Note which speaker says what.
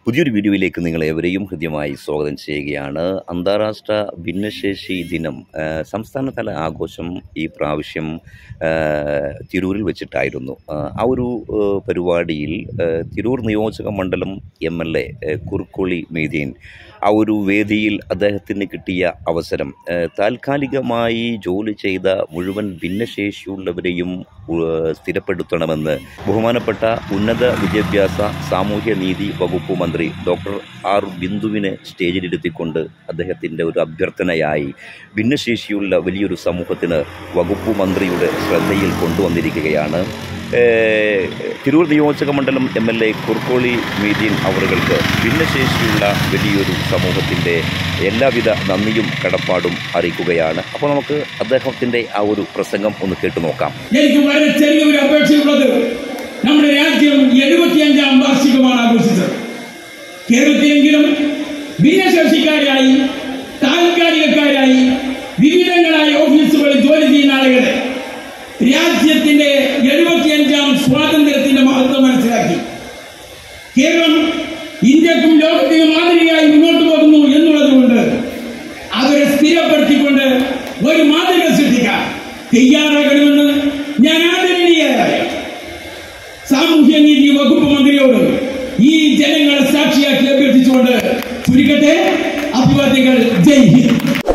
Speaker 1: പുതിയൊരു വീഡിയോയിലേക്ക് നിങ്ങളേവരെയും ഹൃദ്യമായി സ്വാഗതം ചെയ്യുകയാണ് അന്താരാഷ്ട്ര ഭിന്നശേഷി ദിനം ആ, സംസ്ഥാനതല ആഘോഷം ഈ പ്രാവശ്യം ആ, തിരൂരിൽ വെച്ചിട്ടായിരുന്നു ആ, ആ ഒരു ആ, പരിപാടിയിൽ ആ, തിരൂർ നിയോജക മണ്ഡലം M L A Kurukkoli Moideen ആ ഒരു വേദിയിൽ അദ്ദേഹത്തിന് കിട്ടിയ അവസരം ആ, താൽക്കാലികമായി ജോലി ചെയ്ത മുഴുവൻ ഭിന്നശേഷിയുള്ളവരെയും ഉ- സ്ഥിരപ്പെടുത്തണമെന്ന് ബഹുമാനപ്പെട്ട ഉന്നത വിദ്യാഭ്യാസ സാമൂഹ്യ നീതി വകുപ്പ് മന്ത്രി ഡോക്ടർ ആർ ബിന്ദുവിനെ സ്റ്റേജിലിരുത്തിക്കൊണ്ട് അദ്ദേഹത്തിൻ്റെ ഒരു അഭ്യർത്ഥനയായി ഭിന്നശേഷിയുള്ള വലിയൊരു സമൂഹത്തിന് വകുപ്പ് മന്ത്രിയുടെ ശ്രദ്ധയിൽ കൊണ്ടുവന്നിരിക്കുകയാണ് ഏഹ്, തിരൂർ നിയോജക മണ്ഡലം M L A Kurukkoli Moideen അവറുകൾക്ക് ഭിന്നശേഷിയുള്ള വലിയൊരു സമൂഹത്തിൻ്റെ എല്ലാവിധ നന്ദിയും കടപ്പാടും അറിയിക്കുകയാണ് അപ്പോൾ നമുക്ക് അദ്ദേഹത്തിൻ്റെ ആ ഒരു പ്രസംഗം ഒന്ന് കേട്ടു നോക്കാം
Speaker 2: എനിക്ക് വളരെ ചെറിയൊരു അപേക്ഷയുള്ളത് നമ്മുടെ രാജ്യം എഴുപത്തിയഞ്ചാം വാർഷികമാണ് ആഘോഷിച്ചത് കേരളത്തിലെങ്കിലും ഭിന്നശേഷിക്കാരായി താൽക്കാലികക്കാരായി വിവിധങ്ങളായ ഓഫീസുകളിൽ ജോലി ചെയ്യുന്ന ആളുകളെ രാജ്യത്തിന്റെ എഴുപത്തിയഞ്ചാം സ്വാതന്ത്ര്യത്തിന്റെ മഹത്വം മനസ്സിലാക്കി കേരളം ഇന്ത്യക്കും ലോകത്തിനും മാതൃകയായി മുന്നോട്ട് പോകുന്നു എന്നുള്ളതുകൊണ്ട് അവരെ സ്ഥിരപ്പെടുത്തിക്കൊണ്ട് ഒരു മാതൃക സൃഷ്ടിക്കാൻ തയ്യാറാകണമെന്ന് ഞാൻ ആദരണീയരായ സാമൂഹ്യ നീതി വകുപ്പ് മന്ത്രിയോട് ഈ ജനങ്ങളെ സാക്ഷിയാക്കി അഭ്യർത്ഥിച്ചുകൊണ്ട് ചുരുക്കട്ടെ അഭിവാദ്യങ്ങൾ ജയ് ഹിന്ദ്